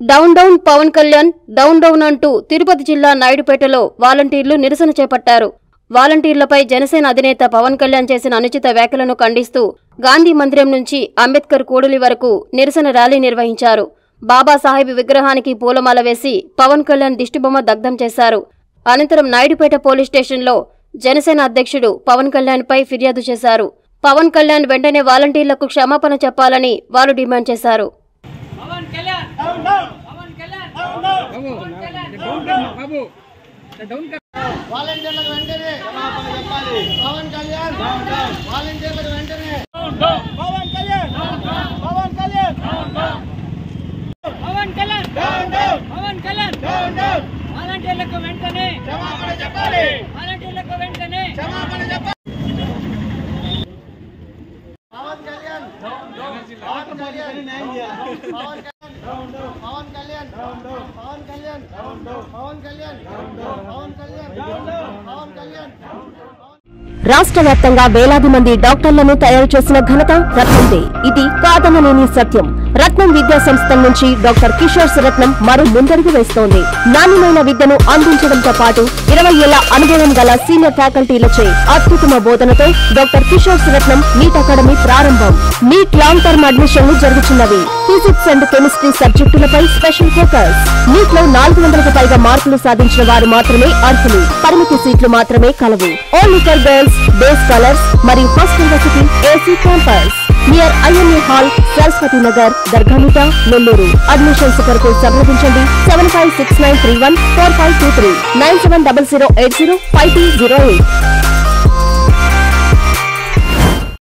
down down Pawan Kalyan down down అంటూ తిరుపతి జిల్లా నాయుడుపేటలో వాలంటీర్లు నిరసన చేపట్టారు వాలంటీర్లపై జనసేన అధినేత పవన్ కళ్యాణ్ చేసిన అనుచిత వ్యాఖ్యలను ఖండిస్తూ గాంధీ మందిరం నుంచి అంబేద్కర్ కూడలి వరకు నిరసన ర్యాలీ నిర్వహించారు బాబాసాహెబ్ విగ్రహానికి పూలమాల వేసి పవన్ కళ్యాణ్ దిష్టిబొమ్మ దగ్ధం చేశారు అనంతరం నాయుడుపేట పోలీస్ స్టేషన్లో జనసేన అధ్యక్షుడు పవన్ కళ్యాణ్పై ఫిర్యాదు చేశారు పవన్ కళ్యాణ్ వెంటనే వాలంటీర్లకు క్షమాపణ చెప్పాలని వారు డిమాండ్ చేశారు పవన్ కళ్యాణ్ పవన్ కళ్యాణ్ పవన్ కళ్యాణ్ బాబు డౌన్ వాలంటీర్లకు వెంటనే క్షమాపణ చెప్పాలి పవన్ కళ్యాణ్ వాలంటీర్లకు వెంటనే పవన్ కళ్యాణ్ పవన్ కళ్యాణ్ పవన్ కళ్యాణ్ పవన్ కళ్యాణ్ వాలంటీర్లకు వెంటనే క్షమాపణ చెప్పాలి వాలంటీర్లకు వెంటనే క్షమాపణ చెప్పాలి పవన్ కళ్యాణ్ పవన్ కళ్యాణ్ పవన్ కళ్యాణ్ పవన్ కళ్యాణ్ పవన్ కళ్యాణ్ పవన్ కళ్యాణ్ పవన్ కళ్యాణ్ పవన్ కళ్యాణ్ రాష్ట్ర వ్యాప్తంగా వేలాది మంది డాక్టర్లను తయారు చేసిన ఘనత రత్నందే ఇది కాదనలేని సత్యం రత్నం విద్యా సంస్థల నుంచి డాక్టర్ కిషోర్ రత్నం మరో ముందడుగు వేస్తోంది నాణ్యమైన విద్యను అందించడంతో పాటు ఇరవై ఏళ్ల అనుభవం గల సీనియర్ ఫ్యాకల్టీలచే అత్యుత్తమ బోధనతో doctor Kishore Ratnam NEET academy ప్రారంభం నీట్ లాంగ్ టర్మ్ అడ్మిషన్లు జరుగుతున్నవి ఫిజిక్స్ అండ్ కెమిస్ట్రీ సబ్జెక్టులపై స్పెషల్ ఫోకస్ నీట్ లో నాలుగు వందలకు పైగా మార్కులు సాధించిన వారు మాత్రమే అర్హులు పరిమితి సీట్లు మాత్రమే కలవు only for girls day scholars మరియు first university AC campus near IMA hall Saraswati Nagar Dargamitta Nellore admissions కొరకు సంప్రదించండి seven five six nine three one four five two three nine seven double zero eight zero five two zero eight